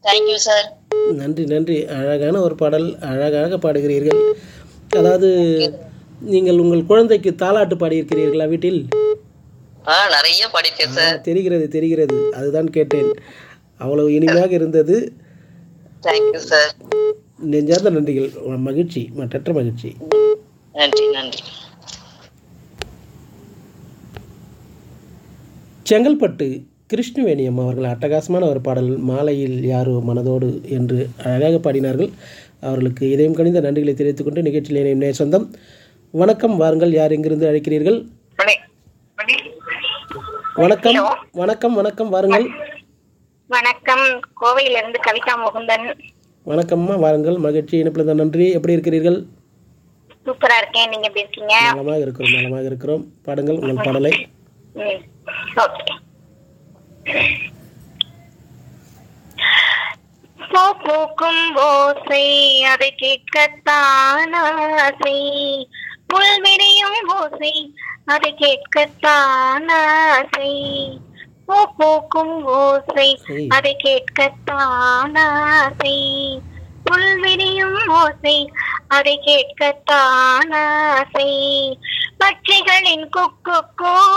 Thank you sir நன்றி நன்றி அழகான ஒரு பாடல் அழகாக பாடுகிறீர்கள் அதாவது நீங்கள் உங்கள் குழந்தைக்கு தாலாட்டு பாடியிருக்கிறீர்களா வீட்டில் ஆ நிறைய படிக்கேன் ஆ, சார் தெரிகிறது தெரிகிறது அதுதான் கேட்டேன் அவ்வளவு இனிமையாக இருந்தது தேங்க்யூ சார் நெஞ்சார்ந்த நன்றிகள் மகிழ்ச்சி மற்றற்ற மகிழ்ச்சி நன்றி நன்றி செங்கல்பட்டு கிருஷ்ணவேணியம் அவர்கள் அட்டகாசமான ஒரு பாடல் மாலையில் யாரோ மனதோடு என்று அழகாக பாடினார்கள் அவர்களுக்கு இதயம் கணிந்த நன்றிகளை தெரிவித்துக் கொண்டு நிகழ்ச்சியில் இணையும் நேர் சொந்தம் வணக்கம் வாருங்கள் யார் எங்கிருந்து அழைக்கிறீர்கள் வணக்கம் வணக்கம் வணக்கம் வாருங்கள் வணக்கம் கோவையிலிருந்து கவிதா முகுந்தன் வணக்கம்மா வாருங்கள் மகிழ்ச்சி இணைப்பில் தான் நன்றி எப்படி இருக்கிறீர்கள் சூப்பரா இருக்கேன் நீங்க எப்படி இருக்கீங்க நலமாக இருக்கிறோம் நலமாக இருக்கிறோம் பாடுங்கள் உங்கள் பாடலை ம், ஓகே பூ பூக்கும் ஓசை அதை கேட்கத்தான் ஆசை புல் விரியும் ஓசை அதை கேட்கத்தான் ஆசை பூ பூக்கும் ஓசை சரி. அதை கேட்கத்தான் ஆசை புல் விரியும் ஓசை அதை கேட்கத்தான் ஆசை பட்சிகளின் குக்கு